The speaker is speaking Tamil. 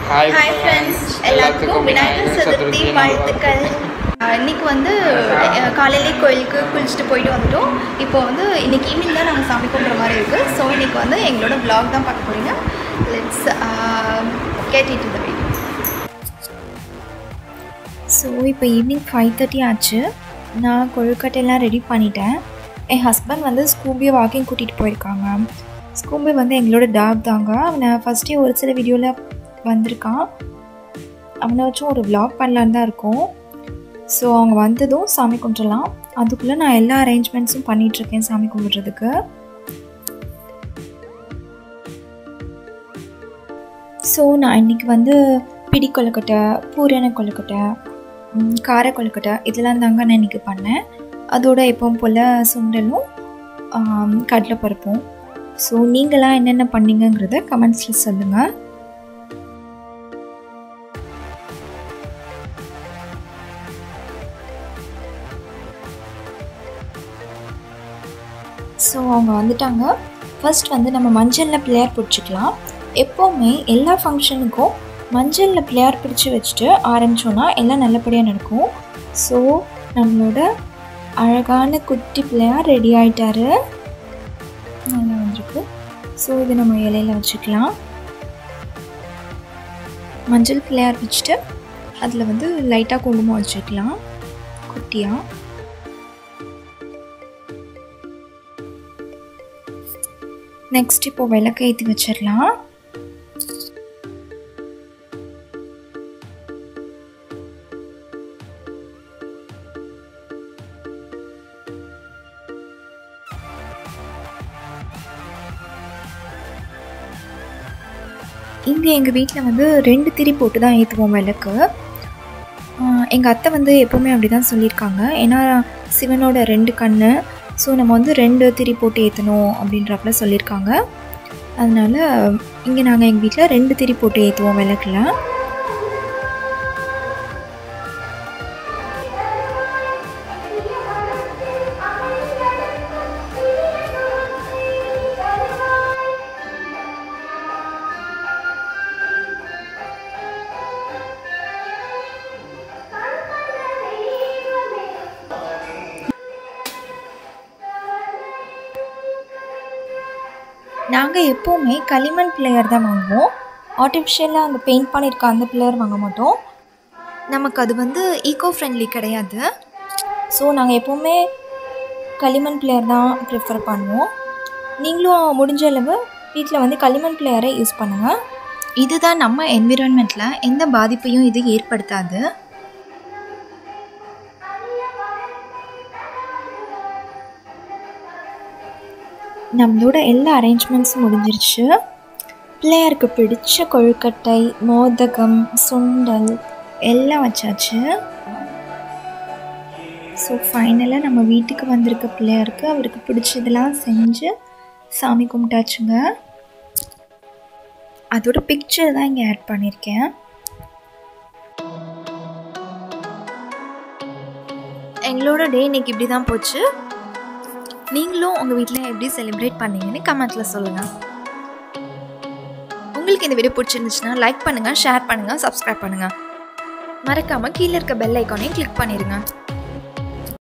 ஹாய் ஹாய் ஃப்ரெண்ட்ஸ் எல்லாத்துக்கும் விநாயகர் சதுர்த்தி வாழ்த்துக்கள் அஹ் இன்னைக்கு வந்து அஹ், காலையிலே கோயிலுக்கு குளிச்சுட்டு போயிட்டு வந்துட்டோம் இப்போ வந்து இன்னைக்கு ஈவினிங் தான் நாங்கள் சாமி கும்பிட்ற மாதிரி இருக்குது ஸோ இன்னைக்கு வந்து எங்களோட vlog தான் பார்க்க போகிறீங்க லெட்ஸ் கேட் இட் இந்த வீடியோ ஸோ இப்போ ஈவினிங் ஃபைவ் தேர்ட்டி ஆச்சு நான் கொழுக்கட்டையெல்லாம் ரெடி பண்ணிட்டேன் என் ஹஸ்பண்ட் வந்து ஸ்கூபியை வாக்கிங் கூட்டிகிட்டு போயிருக்காங்க ஸ்கூபி வந்து எங்களோட டாக் தாங்க அவனை ஃபஸ்ட்டே ஒரு சில வீடியோவில் வந்திருக்கான் அவனை வச்சும் ஒரு vlog பண்ணலான்னு தான் இருக்கும் ஸோ அவங்க வந்ததும் சாமி கும்பிடலாம் அதுக்குள்ளே நான் எல்லா அரேஞ்ச்மெண்ட்ஸும் பண்ணிகிட்ருக்கேன் சாமி கும்பிட்றதுக்கு ஸோ நான் இன்றைக்கி வந்து பிடி கொழுக்கட்டை பூரண கொழுக்கட்டை ம், கார கொழுக்கட்டை இதெல்லாம் தாங்க நான் இன்றைக்கி பண்ணேன் அதோட எப்பவும் போல் சுண்டலும் ஆம், கடலைப்பருப்பும் ஸோ நீங்களாம் என்னென்ன பண்ணீங்கங்கிறத கமெண்ட்ஸில் சொல்லுங்கள் ஸோ அவங்க வந்துட்டாங்க ஃபர்ஸ்ட் வந்து நம்ம மஞ்சளில் பிள்ளையார் பிடிச்சிக்கலாம் எப்போவுமே எல்லா ஃபங்க்ஷனுக்கும் மஞ்சளில் பிள்ளையார் பிடிச்சி வச்சுட்டு ஆரம்பித்தோன்னா எல்லாம் நல்லபடியாக நடக்கும் ஸோ நம்மளோட அழகான குட்டி பிள்ளையார் ரெடி ஆயிட்டாரு நல்லா வந்திருக்கு ஸோ இது நம்ம இலையில வச்சுக்கலாம் மஞ்சள் பிள்ளையார் வச்சுட்டு அதில் வந்து லைட்டாக குங்குமம் வச்சுக்கலாம் குட்டியாக நெக்ஸ்ட் இப்போ விளக்கு ஏற்றி வச்சிடலாம் இங்கே எங்கள் வீட்டில் வந்து ரெண்டு திரி போட்டு தான் ஏற்றுவோம் விளக்கு எங்கள் அத்தை வந்து எப்போவுமே அப்படி தான் சொல்லியிருக்காங்க ஏன்னா சிவனோட ரெண்டு கண் ஸோ நம்ம வந்து ரெண்டு திரி போட்டு ஏற்றணும் அப்படின்றப்பல சொல்லியிருக்காங்க அதனால் இங்கே நாங்கள் எங்கள் வீட்டில் ரெண்டு திரி போட்டு ஏற்றுவோம் விளக்குல நாங்கள் எப்போவுமே களிமண் பிளேயர் தான் வாங்குவோம் ஆர்டிஃபிஷியலாக அந்த பெயிண்ட் பண்ணியிருக்க அந்த பிளேயர் வாங்க மாட்டோம் நமக்கு அது வந்து ஈகோ ஃப்ரெண்ட்லி கிடையாது ஸோ நாங்கள் எப்போவுமே களிமண் பிளேயர் தான் ப்ரிஃபர் பண்ணுவோம் நீங்களும் முடிஞ்ச அளவு வீட்டில் வந்து களிமண் பிளேயரை யூஸ் பண்ணுங்கள் இதுதான் நம்ம என்விரான்மெண்ட்டில் எந்த பாதிப்பையும் இது ஏற்படுத்தாது நம்மளோட எல்லா அரேஞ்ச்மெண்ட்ஸும் முடிஞ்சிருச்சு பிள்ளையாருக்கு பிடிச்ச கொழுக்கட்டை மோதகம் சுண்டல் எல்லாம் வச்சாச்சு ஸோ ஃபைனலாக நம்ம வீட்டுக்கு வந்திருக்க பிள்ளையாருக்கு அவருக்கு பிடிச்சதெல்லாம் செஞ்சு சாமி கும்பிட்டாச்சுங்க அதோட பிக்சர் தான் இங்கே ஆட் பண்ணியிருக்கேன் எங்களோட டே இன்னைக்கு இப்படி தான் போச்சு நீங்களும் உங்கள் வீட்டில் எப்படி செலிப்ரேட் பண்ணீங்கன்னு கமெண்ட்டில் சொல்லுங்கள் உங்களுக்கு இந்த வீடியோ பிடிச்சிருந்துச்சுன்னா லைக் பண்ணுங்கள் ஷேர் பண்ணுங்கள் சப்ஸ்கிரைப் பண்ணுங்கள் மறக்காமல் கீழே இருக்க பெல் ஐக்கானையும் கிளிக் பண்ணிடுங்க